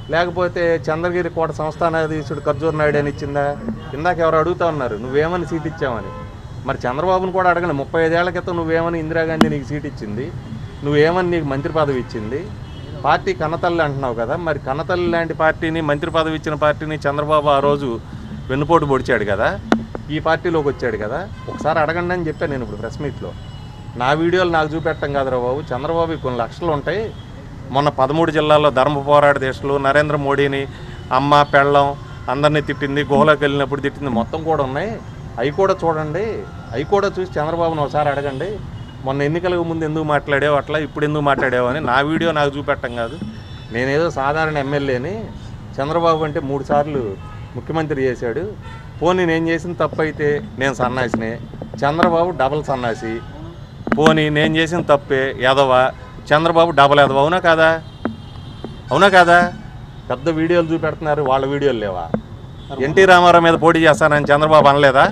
లేకపోతే చంద్రగిరి కోట సంస్థానాధీశుడు ఖర్జూర్ నాయుడు అని ఇచ్చిందా ఇందాక ఎవరు అడుగుతా ఉన్నారు నువ్వేమని సీట్ ఇచ్చావని మరి చంద్రబాబును కూడా అడగండి ముప్పై ఐదేళ్ల క్రితం నువ్వేమని ఇందిరాగాంధీ నీకు సీట్ ఇచ్చింది నువ్వేమని నీకు మంత్రి పదవి ఇచ్చింది పార్టీ కన్నతల్లి అంటున్నావు కదా మరి కన్నతల్లి లాంటి పార్టీని మంత్రి పదవి ఇచ్చిన పార్టీని చంద్రబాబు ఆ రోజు వెన్నుపోటు పొడిచాడు కదా ఈ పార్టీలోకి వచ్చాడు కదా ఒకసారి అడగండి అని చెప్పాను నేను ఇప్పుడు ప్రెస్ మీట్లో నా వీడియోలు నాకు చూపెట్టం కాదురా బాబు చంద్రబాబు కొన్ని లక్షలు ఉంటాయి మొన్న పదమూడు జిల్లాల్లో ధర్మ పోరాట దేశాలు నరేంద్ర మోడీని అమ్మ పెళ్ళం అందరినీ తిట్టింది గుహలోకి వెళ్ళినప్పుడు తిట్టింది మొత్తం కూడా ఉన్నాయి అవి కూడా చూడండి అవి కూడా చూసి చంద్రబాబును ఒకసారి అడగండి మొన్న ఎన్నికలకు ముందు ఎందుకు మాట్లాడావు అట్లా ఇప్పుడు ఎందుకు మాట్లాడావు అని నా వీడియో నాకు చూపెట్టం కాదు నేనేదో సాధారణ ఎమ్మెల్యేని చంద్రబాబు అంటే మూడు సార్లు ముఖ్యమంత్రి చేశాడు పోనీ నేను చేసిన తప్పు అయితే నేను సన్నాసినే చంద్రబాబు డబల్ సన్నాసి పోనీ నేను చేసిన తప్పే ఎదవ చంద్రబాబు డబల్ ఎదవ అవునా కాదా అవునా కాదా పెద్ద వీడియోలు చూపెడుతున్నారు వాళ్ళ వీడియోలు లేవా ఎన్టీ రామారావు మీద పోటీ చేస్తానని చంద్రబాబు అనలేదా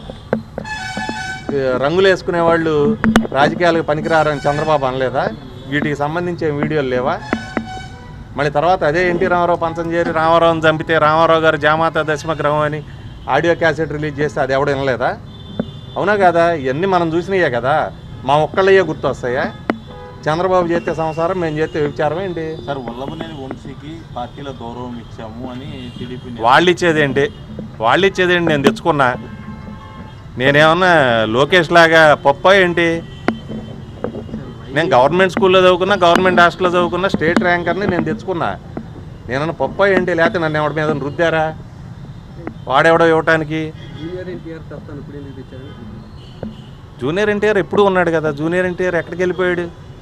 ఏ, రంగులు వేసుకునే వాళ్ళు రాజకీయాలకు పనికిరారని చంద్రబాబు అనలేదా వీటికి సంబంధించిన వీడియోలు లేవా మళ్ళీ తర్వాత అదే ఎన్టీ రామారావు పంచం చేరి రామారావుని చంపితే రామారావు గారు జామాత దశమగ్రహం అని ఆడియో క్యాసెట్ రిలీజ్ చేస్తే అది ఎవడు వినలేదా అవునా కదా ఇవన్నీ మనం చూసినాయే కదా మా ఒక్కళ్ళయ్యే గుర్తొస్తాయా చంద్రబాబు చేస్తే సంసారం మేము చేస్తే విచారం ఏంటి సార్ వల్లభనేని వంశీకి పార్టీలో గౌరవం ఇచ్చాము అని టీడీపీ వాళ్ళు ఇచ్చేదేంటి వాళ్ళు ఇచ్చేదేంటి నేను తెచ్చుకున్నా నేనేమన్నా లోకేష్ లాగా పప్ప ఏంటి నేను గవర్నమెంట్ స్కూల్లో చదువుకున్నా గవర్నమెంట్ హాస్టల్లో చదువుకున్నా స్టేట్ ర్యాంకర్ని నేను తెచ్చుకున్నా నేనన్నా పప్ప ఏంటి లేకపోతే నన్ను ఎవడి మీద రుద్దారా వాడెవడో ఇవ్వటానికి జూనియర్ ఎన్టీఆర్ తప్ప ఇప్పుడు ఎందుకు తెచ్చారు జూనియర్ ఎన్టీఆర్ ఎప్పుడు ఉన్నాడు కదా జూనియర్ ఎన్టీఆర్ ఎక్కడికి వెళ్ళిపోయాడు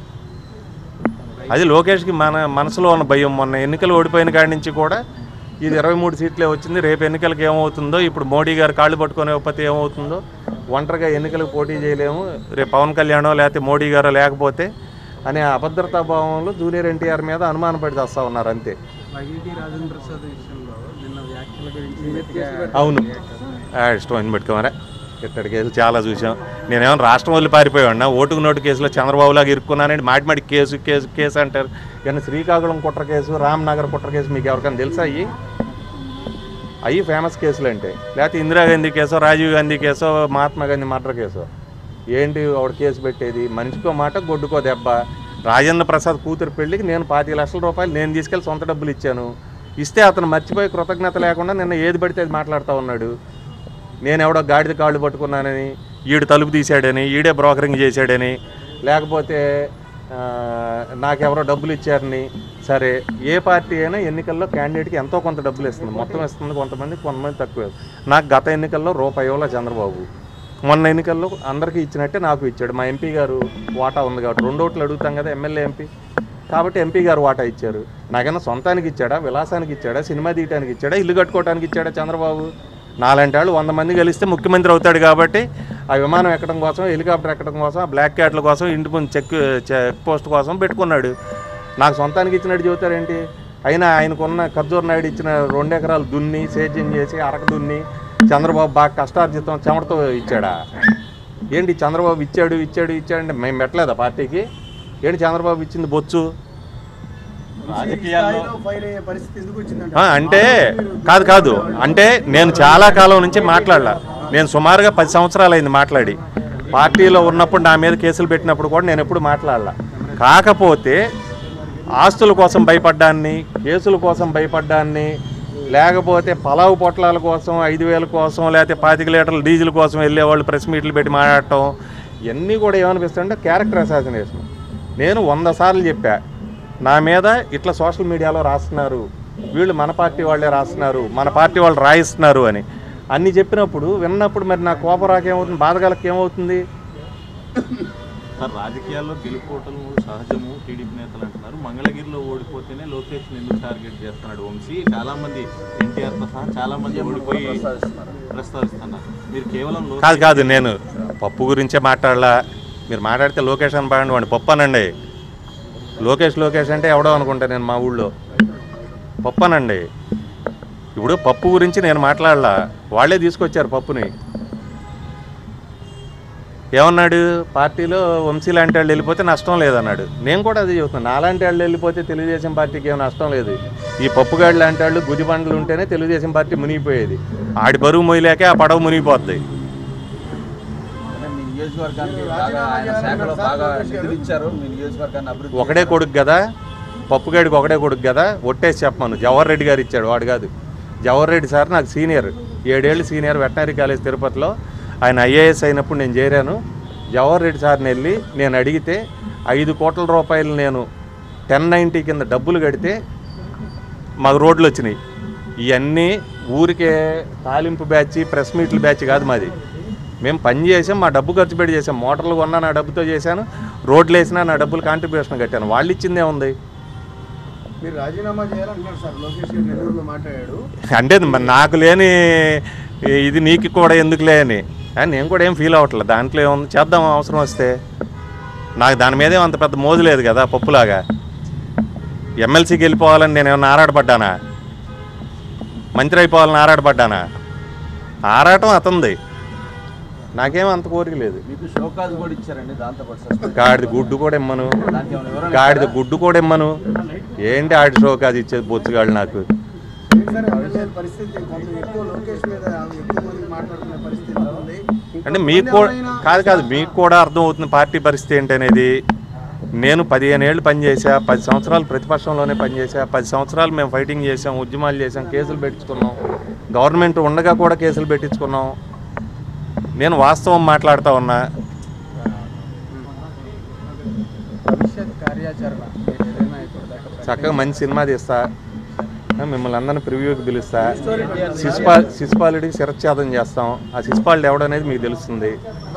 అది లోకేష్కి మన మనసులో ఉన్న భయం మొన్న ఎన్నికలు ఓడిపోయిన కాడి నుంచి కూడా ఇది ఇరవై మూడు సీట్లే వచ్చింది రేపు ఎన్నికలకు ఏమవుతుందో ఇప్పుడు మోడీ గారు కాళ్ళు పట్టుకునే ఒప్పతి ఏమవుతుందో ఒంటరిగా ఎన్నికలకు పోటీ చేయలేము రేపు పవన్ కళ్యాణో లేకపోతే మోడీ గారో లేకపోతే అనే అభద్రతా భావంలో జూనియర్ ఎన్టీఆర్ మీద అనుమానం పడి వస్తూ ఉన్నారు అంతే వైఈటి రాజేంద్ర ప్రసాద్ విషయంలో నిన్న వ్యాఖ్యల గురించి అవును ఆ, ఇష్టం అని పెట్టుకోమరా ఇట్టడి కేసులు చాలా చూసాం నేనేమో రాష్ట్రం వదిలి పారిపోయాడినా ఓటుకు నోటు కేసులో చంద్రబాబులాగా ఇరుక్కున్నానండి మాటి మాటి కేసు కేసు కేసు అంటారు కానీ శ్రీకాకుళం కుట్ర కేసు రామ్నగర్ కుట్ర కేసు మీకు ఎవరికైనా తెలుసా అయ్యి అవి ఫేమస్ కేసులు అంటే లేకపోతే ఇందిరాగాంధీ కేసో రాజీవ్ గాంధీ కేసో మహాత్మా గాంధీ మర్డర్ కేసో ఏంటి ఒకటి కేసు పెట్టేది మనిషికో మాట గొడ్డుకో దెబ్బ రాజేంద్ర ప్రసాద్ కూతురు పెళ్ళికి నేను పాతి లక్షల రూపాయలు నేను తీసుకెళ్ళి సొంత డబ్బులు ఇచ్చాను ఇస్తే అతను మర్చిపోయి కృతజ్ఞత లేకుండా నిన్న ఏది పడితే అది మాట్లాడుతూ ఉన్నాడు నేను ఎవడో గాడిద కాళ్ళు పట్టుకున్నానని ఈడు తలుపు తీశాడని ఈడే బ్రోకరింగ్ చేశాడని లేకపోతే ఆ, నాకెవరో డబ్బులు ఇచ్చారని సరే ఏ పార్టీ అయినా ఎన్నికల్లో క్యాండిడేట్కి ఎంతో కొంత డబ్బులు ఇస్తుంది మొత్తం ఇస్తుంది కొంతమంది కొంతమంది తక్కువ నాకు గత ఎన్నికల్లో రూపాయి ఇవ్వలే చంద్రబాబు మొన్న ఎన్నికల్లో అందరికీ ఇచ్చినట్టే నాకు ఇచ్చాడు మా ఎంపీ గారు వాటా ఉంది కాబట్టి రెండు ఓట్లు అడుగుతాం కదా ఎమ్మెల్యే ఎంపీ కాబట్టి ఎంపీ గారు వాటా ఇచ్చారు నాకైనా సొంతానికి ఇచ్చాడా విలాసానికి ఇచ్చాడా సినిమా తీయటానికి ఇచ్చాడా ఇల్లు కట్టుకోవడానికి ఇచ్చాడా చంద్రబాబు నాలాంటి వాళ్ళు వంద మంది కలిస్తే ముఖ్యమంత్రి అవుతాడు కాబట్టి ఆ విమానం ఎక్కడం కోసం హెలికాప్టర్ ఎక్కడం కోసం ఆ బ్లాక్ క్యాట్ల కోసం ఇంటి ముందు చెక్ చెక్ పోస్ట్ కోసం పెట్టుకున్నాడు నాకు సొంతానికి ఇచ్చినట్టు చెబుతారేంటి అయినా ఆయనకున్న ఖర్జూర్ నాయుడు ఇచ్చిన రెండు ఎకరాలు దున్ని సేద్యం చేసి అరక దున్ని చంద్రబాబు బాగా కష్టార్జితం చెమటతో ఇచ్చాడా ఏంటి చంద్రబాబు ఇచ్చాడు ఇచ్చాడు ఇచ్చాడు అంటే మేము పెట్టలేదా పార్టీకి ఏంటి చంద్రబాబు ఇచ్చింది బొచ్చు రాజకీయాల్లో ఫైల్ అయ్యే పరిస్థితి ఎందుకు వచ్చిందంటే ఆ, అంటే కాదు కాదు అంటే నేను చాలా కాలం నుంచి మాట్లాడలా నేను సుమారుగా పది సంవత్సరాలు అయింది మాట్లాడి పార్టీలో ఉన్నప్పుడు నా మీద కేసులు పెట్టినప్పుడు కూడా నేను ఎప్పుడు మాట్లాడలా కాకపోతే ఆస్తుల కోసం భయపడ్డాన్ని కేసుల కోసం భయపడ్డాన్ని లేకపోతే పలావు పొట్లాల కోసం ఐదు వేల కోసం లేకపోతే పాతిక లీటర్ల డీజిల్ కోసం వెళ్ళేవాళ్ళు ప్రెస్ మీట్లు పెట్టి మాట్లాడటం ఇవన్నీ కూడా ఏమనిపిస్తుందంటే క్యారెక్టర్ అసాసినేషన్ నేను వంద సార్లు చెప్పా నా మీద ఇట్లా సోషల్ మీడియాలో రాస్తున్నారు వీళ్ళు మన పార్టీ వాళ్ళే రాస్తున్నారు మన పార్టీ వాళ్ళు రాయిస్తున్నారు అని అన్ని చెప్పినప్పుడు విన్నప్పుడు మరి నా కోపరాకు ఏమవుతుంది బాధగలకి ఏమవుతుంది సార్ రాజకీయాల్లో గెలుపోవటం సహజము టీడీపీ నేతలు అంటున్నారు మంగళగిరిలో ఓడిపోతేనే లోకేష్ ఎందుకు టార్గెట్ చేస్తున్నాడు వంశీ చాలా మంది ఎన్టీఆర్ తో సహా చాలా మంది ఓడిపోయి ప్రస్తావిస్తున్నారు మీరు కేవలం లోకేష్ కాదు కాదు నేను పప్పు గురించే మాట్లాడలా మీరు మాట్లాడితే లోకేష్ అని బాగుండి వాడిని పప్పు అనండి లోకేష్ లోకేష్ అంటే ఎవడో అనుకుంటా నేను మా ఊళ్ళో పప్పు అనండి ఇప్పుడు పప్పు గురించి నేను మాట్లాడలా వాళ్ళే తీసుకొచ్చారు పప్పుని ఏమన్నాడు పార్టీలో వంశీ లాంటి వాళ్ళు వెళ్ళిపోతే నష్టం లేదన్నాడు నేను కూడా అది చెబుతున్నాను నాలాంటి వాళ్ళు వెళ్ళిపోతే తెలుగుదేశం పార్టీకి ఏం నష్టం లేదు ఈ పప్పుగాడు లాంటి వాళ్ళు గుదిబండలు ఉంటేనే తెలుగుదేశం పార్టీ మునిగిపోయేది ఆడి బరువు మొయ్యలేకే ఆ పడవ మునిగిపోద్ది అంటే మీ నియోజకవర్గానికి బాగా ఆయన శాఖలో బాగా నిధులు ఇచ్చారు మీ నియోజకవర్గాన్ని అభివృద్ధి ఒకడే కొడుకు కదా పప్పుగాడికి ఒకడే కొడుకు కదా ఒట్టేసి చెప్పమను జవహర్ రెడ్డి గారు ఇచ్చాడు వాడు కాదు జవహర్ రెడ్డి సార్ నాకు సీనియర్ ఏడేళ్ళు సీనియర్ వెటనరీ కాలేజ్ తిరుపతిలో ఆయన ఐఏఎస్ అయినప్పుడు నేను చేరాను జవహర్ రెడ్డి సార్ని వెళ్ళి నేను అడిగితే ఐదు కోట్ల రూపాయలు నేను టెన్ నైంటీ కింద డబ్బులు కడితే మాకు రోడ్లు వచ్చినాయి ఇవన్నీ ఊరికే తాలింపు బ్యాచ్ ప్రెస్ మీట్ల బ్యాచ్ కాదు మాది మేము పని చేసాం మా డబ్బు ఖర్చు పెట్టి చేసాం మోటార్లు కొన్నా నా డబ్బుతో చేశాను రోడ్లు వేసినా నా డబ్బులు కాంట్రిబ్యూషన్ కట్టాను వాళ్ళు ఇచ్చిందే ఉంది మీరు రాజీనామా చేయాలంటున్నారు సార్ లోకేష్ గారు నెల్లూరులో మాట్లాడాడు అంటే మరి నాకు లేని ఇది నీకు కూడా ఎందుకులే అని ఆ, నేను కూడా ఏం ఫీల్ అవ్వట్లేదు దాంట్లో ఏముంది చేద్దాం అవసరం వస్తే నాకు దాని మీదే అంత పెద్ద మోజు లేదు కదా పప్పులాగా ఎమ్మెల్సీకి వెళ్ళిపోవాలని నేను ఏమన్నా ఆరాటపడ్డానా మంత్రి అయిపోవాలని ఆరాటపడ్డానా ఆరాటం అతంది నాకేం అంత కోరిక లేదు మీకు షోకాజ్ కూడా ఇచ్చారండి దాంతో పాటు సస్పెండ్ గాడిద గుడ్డు కూడా ఇమ్మను దానికి ఏమైనా వివరణ గాడిద గుడ్డు కూడా ఇమ్మను ఏంటి ఆడి షో కాదు ఇచ్చేది బొచ్చుగాడు నాకు ఏంటి సార్ ఎమ్మెల్యే పరిస్థితి కొంచెం ఎక్కువ లోకేష్ మీద ఎక్కువ మంది మాట్లాడుకునే పరిస్థితి ఎలా ఉంది అంటే మీకు కూడా కాదు కాదు మీకు కూడా అర్థమవుతుంది పార్టీ పరిస్థితి ఏంటనేది నేను పదిహేను ఏళ్ళు పనిచేసా పది సంవత్సరాలు ప్రతిపక్షంలోనే పనిచేసా పది సంవత్సరాలు మేము ఫైటింగ్ చేసాం ఉద్యమాలు చేసాం కేసులు పెట్టించుకున్నాం గవర్నమెంట్ ఉండగా కూడా కేసులు పెట్టించుకున్నాం నేను వాస్తవం మాట్లాడుతూ ఉన్నా భవిష్యత్ కార్యాచరణ మీరు ఏదైనా ఇప్పుడు దాకా చక్కగా మంచి సినిమా తీస్తా ఆ, మిమ్మల్ని అందరిని ప్రివ్యూకి పిలుస్తా శిశుపాల్ శిశుపాలుడికి శిరచ్ఛేదం చేస్తాం ఆ శిశుపాలుడు ఎవడనేది మీకు తెలుస్తుంది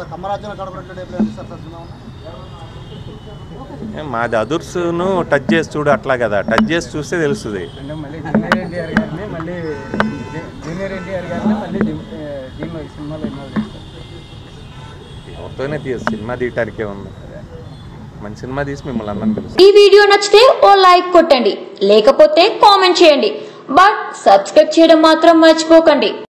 ఏ, మాది అదుర్సును టచ్ చేసి చూడు అట్లా కదా టచ్ చేసి చూస్తే తెలుస్తుంది అంటే మళ్ళీ జూనియర్ ఎన్టీఆర్ గారిని మళ్ళీ జూ- జూనియర్ ఎన్టీఆర్ గారిని మళ్ళీ దీం- ఏ, దీనిలో ఈ సినిమాలో ఇన్వాల్వ్ చేస్తారు ఎవరితోనే తీయదు సినిమా తీయటానికే ఉంది మంచి సినిమా తీసి మిమ్మల్ని అందరిని పిలుస్తాం ఈ వీడియో నచ్చితే ఓ లైక్ కొట్టండి లేకపోతే కామెంట్ చేయండి బట్ సబ్స్క్రైబ్ చేయడం మాత్రం మర్చిపోకండి